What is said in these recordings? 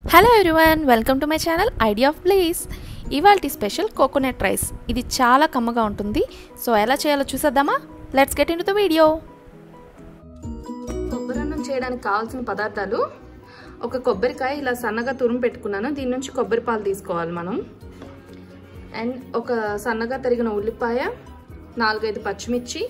hello everyone welcome to my channel idea of place ఇవాళ special coconut rice ఇది చాలా కమ్మగా ఉంటుంది సో ఎలా చేయాలో చూసేద్దామా let's get in the video కొబ్బరన్నం చేయడానికి కావాల్సిన పదార్థాలు ఒక కొబ్బరికాయ ఇలా సన్నగా తురుము పెట్టుకున్నాను దీని నుంచి కొబ్బరి పాలు తీసుకోవాలి మనం అండ్ ఒక సన్నగా తరిగిన ఉల్లిపాయ నాలుగైదు పచ్చిమిర్చి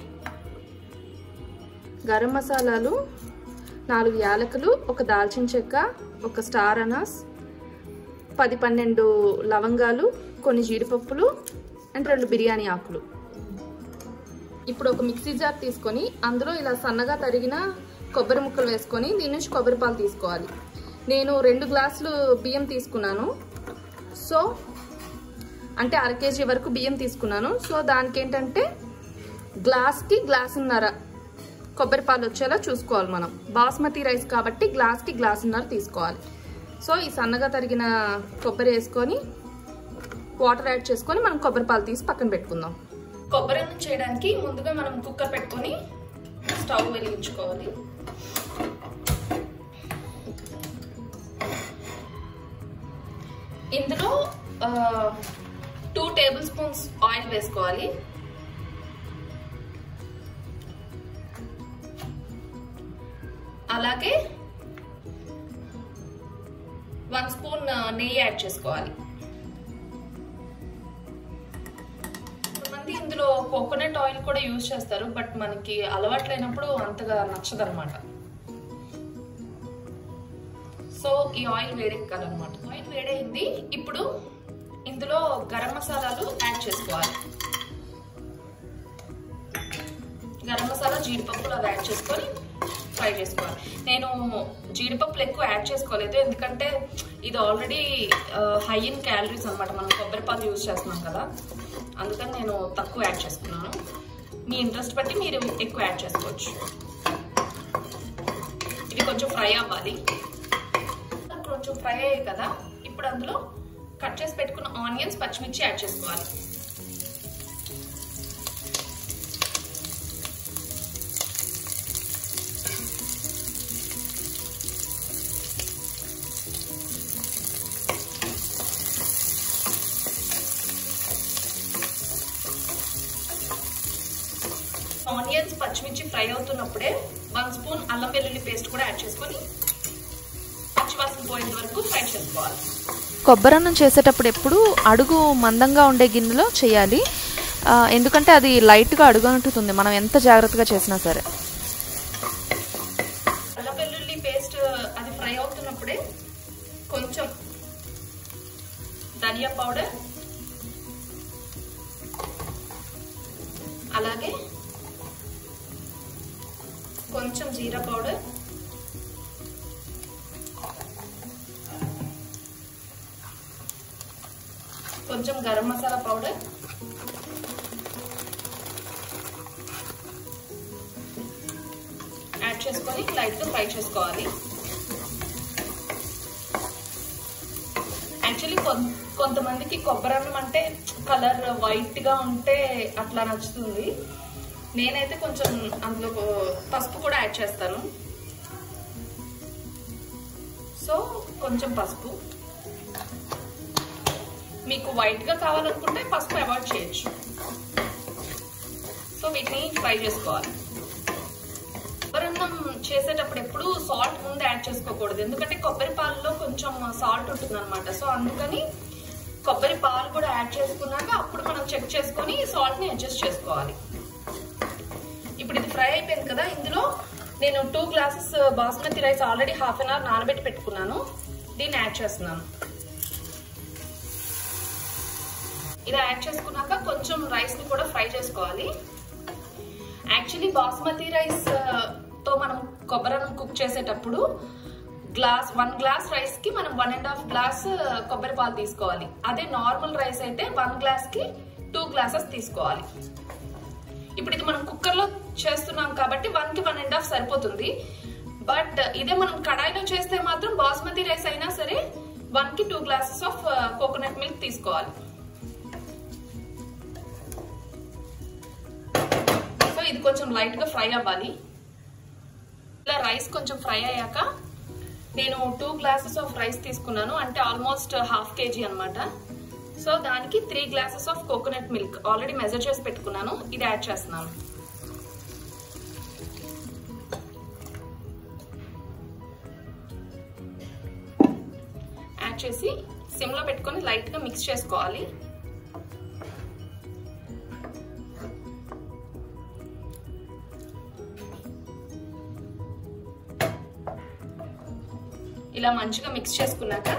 గరం మసాలాలు నాలుగు యాలకులు ఒక దాల్చిన చెక్క ఒక స్టార్ అనాస్ పది పన్నెండు లవంగాలు కొన్ని జీడిపప్పులు అండ్ రెండు బిర్యానీ ఆకులు ఇప్పుడు ఒక మిక్సీ జార్ తీసుకొని అందులో ఇలా సన్నగా తరిగిన కొబ్బరి ముక్కలు వేసుకొని దీని నుంచి కొబ్బరి పాలు తీసుకోవాలి నేను రెండు గ్లాసులు బియ్యం తీసుకున్నాను సో అంటే అర కేజీ వరకు బియ్యం తీసుకున్నాను సో దానికి ఏంటంటే గ్లాస్కి గ్లాసున్నర కొబ్బరి పాలు వచ్చేలా చూసుకోవాలి మనం బాస్మతి రైస్ కాబట్టి గ్లాస్కి గ్లాసున్నర తీసుకోవాలి సో ఈ సన్నగా తరిగిన కొబ్బరి వేసుకొని వాటర్ యాడ్ చేసుకొని మనం కొబ్బరి పాలు తీసి పక్కన పెట్టుకుందాం కొబ్బరి అన్నం చేయడానికి ముందుగా మనం కుక్కర్ పెట్టుకొని స్టవ్ వెలిగించుకోవాలి ఇందులో టూ టేబుల్ స్పూన్స్ ఆయిల్ వేసుకోవాలి అలాగే వన్ స్పూన్ నెయ్యి యాడ్ చేసుకోవాలి కొంతమంది ఇందులో కోకోనట్ ఆయిల్ కూడా యూజ్ చేస్తారు బట్ మనకి అలవాటు లేనప్పుడు అంతగా నచ్చదు అనమాట సో ఈ ఆయిల్ వేడెక్కాలన్నమాట ఆయిల్ వేడైంది ఇప్పుడు ఇందులో గరం మసాలాలు యాడ్ చేసుకోవాలి గరం మసాలా జీడిపప్పులు అవి యాడ్ చేసుకొని ఫ్రై చేసుకోవాలి నేను జీడిపప్పులు ఎక్కువ యాడ్ చేసుకోలేదు ఎందుకంటే ఇది ఆల్రెడీ హై ఇన్ క్యాలరీస్ అనమాట మనం కొబ్బరి పాలు యూజ్ చేస్తున్నాం కదా అందుకని నేను తక్కువ యాడ్ చేసుకున్నాను మీ ఇంట్రెస్ట్ బట్టి మీరు ఎక్కువ యాడ్ చేసుకోవచ్చు ఇది కొంచెం ఫ్రై అవ్వాలి కొంచెం ఫ్రై అయ్యాయి కదా ఇప్పుడు అందులో కట్ చేసి పెట్టుకున్న ఆనియన్స్ పచ్చిమిర్చి యాడ్ చేసుకోవాలి ఆనియన్స్ పచ్చిమిర్చి ఫ్రై అవుతున్నప్పుడే వన్ స్పూన్ అల్లం వెల్లుల్లి పేస్ట్ కూడా యాడ్ చేసుకొని పచ్చివాసన పోయేంత వరకు ఫ్రై చేసుకోవాలి కొబ్బరన్నం చేసేటప్పుడు ఎప్పుడు అడుగు మందంగా ఉండే గిన్నెలో చేయాలి ఆ, ఎందుకంటే అది లైట్గా అడుగు అంటుతుంది మనం ఎంత జాగ్రత్తగా చేసినా సరే అల్లం వెల్లుల్లి పేస్ట్ అది ఫ్రై అవుతున్నప్పుడే కొంచెం ధనియా పౌడర్ అలాగే కొంచెం జీరా పౌడర్ కొంచెం గరం మసాలా పౌడర్ యాడ్ చేసుకొని లైట్గా ఫ్రై చేసుకోవాలి యాక్చువల్లీ కొంతమందికి కొబ్బరన్నం అంటే కలర్ వైట్ గా ఉంటే అట్లా నచ్చుతుంది నేనైతే కొంచెం అందులో పసుపు కూడా యాడ్ చేస్తాను సో కొంచెం పసుపు మీకు వైట్ గా కావాలనుకుంటే పసుపు అవాయిడ్ చేయొచ్చు సో వీటిని ఫ్రై చేసుకోవాలి కొబ్బరన్నం చేసేటప్పుడు ఎప్పుడు సాల్ట్ ముందు యాడ్ చేసుకోకూడదు ఎందుకంటే కొబ్బరి పాలలో కొంచెం సాల్ట్ ఉంటుంది అనమాట సో అందుకని కొబ్బరి పాలు కూడా యాడ్ చేసుకున్నాక అప్పుడు మనం చెక్ చేసుకొని సాల్ట్ ని అడ్జస్ట్ చేసుకోవాలి ఇప్పుడు ఇది ఫ్రై అయిపోయింది కదా ఇందులో నేను two glasses basmati rice already half an hour నానబెట్టి పెట్టుకున్నాను దీన్ని యాడ్ చేస్తున్నాను ఇలా యాడ్ చేసుకున్నాక కొంచెం రైస్ ని కూడా ఫ్రై చేసుకోవాలి యాక్చువల్లీ బాస్మతి రైస్ తో మనం కొబ్బరన్నం కుక్ చేసేటప్పుడు గ్లాస్ వన్ గ్లాస్ రైస్ కి మనం వన్ అండ్ హాఫ్ గ్లాస్ కొబ్బరి పాలు తీసుకోవాలి అదే నార్మల్ రైస్ అయితే వన్ గ్లాస్ కి టూ గ్లాసెస్ తీసుకోవాలి ఇప్పుడు ఇది మనం కుక్కర్ లో చేస్తున్నాం కాబట్టి వన్ కి వన్ అండ్ హాఫ్ సరిపోతుంది బట్ ఇదే మనం కడాయిలో చేస్తే మాత్రం బాస్మతి రైస్ అయినా సరే వన్ కి two glasses of coconut milk తీసుకోవాలి సో ఇది కొంచెం లైట్ గా ఫ్రై అవ్వాలి ఇలా రైస్ కొంచెం ఫ్రై అయ్యాక నేను టూ గ్లాసెస్ ఆఫ్ రైస్ తీసుకున్నాను అంటే ఆల్మోస్ట్ హాఫ్ కేజీ అనమాట సో దానికి three glasses of coconut milk already measure చేసి పెట్టుకున్నాను ఇది యాడ్ చేస్తున్నాను యాడ్ చేసి సిమ్లో పెట్టుకొని లైట్గా మిక్స్ చేసుకోవాలి ఇలా మంచిగా మిక్స్ చేసుకున్నాక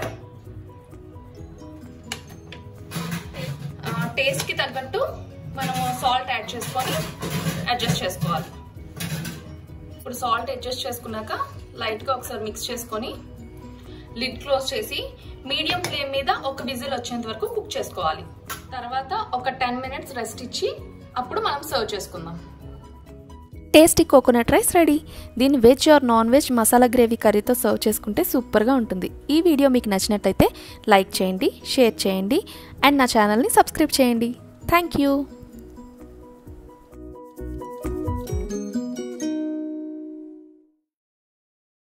టేస్ట్కి తగ్గట్టు మనము సాల్ట్ యాడ్ చేసుకొని అడ్జస్ట్ చేసుకోవాలి ఇప్పుడు సాల్ట్ అడ్జస్ట్ చేసుకున్నాక లైట్గా ఒకసారి మిక్స్ చేసుకొని లిడ్ క్లోజ్ చేసి మీడియం ఫ్లేమ్ మీద ఒక విజిల్ వచ్చేంత వరకు కుక్ చేసుకోవాలి తర్వాత ఒక టెన్ మినిట్స్ రెస్ట్ ఇచ్చి అప్పుడు మనం సర్వ్ చేసుకుందాం టేస్టీ కోకోనట్ రైస్ రెడీ దీన్ని veg or non veg masala gravy కర్రీతో సర్వ్ చేసుకుంటే సూపర్గా ఉంటుంది ఈ వీడియో మీకు నచ్చినట్టయితే లైక్ చేయండి షేర్ చేయండి అండ్ నా ఛానల్ని సబ్స్క్రైబ్ చేయండి థ్యాంక్ యూ